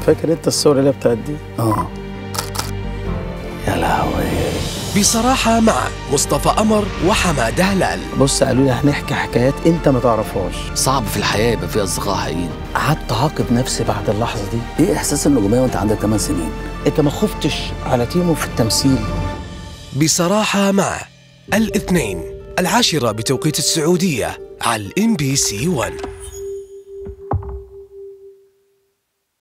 فاكر انت الصورة اللي بتاعت دي؟ اه يا لهوي بصراحة مع مصطفى قمر وحمادة هلال بص قالوا لي هنحكي حكايات انت ما تعرفهاش صعب في الحياه يبقى فيها اصدقاء حقيقيين قعدت اعاقب نفسي بعد اللحظة دي ايه احساس النجوميه وانت عندك 8 سنين انت ما خفتش على تيمو في التمثيل بصراحة مع الاثنين العاشرة بتوقيت السعودية على الام بي سي 1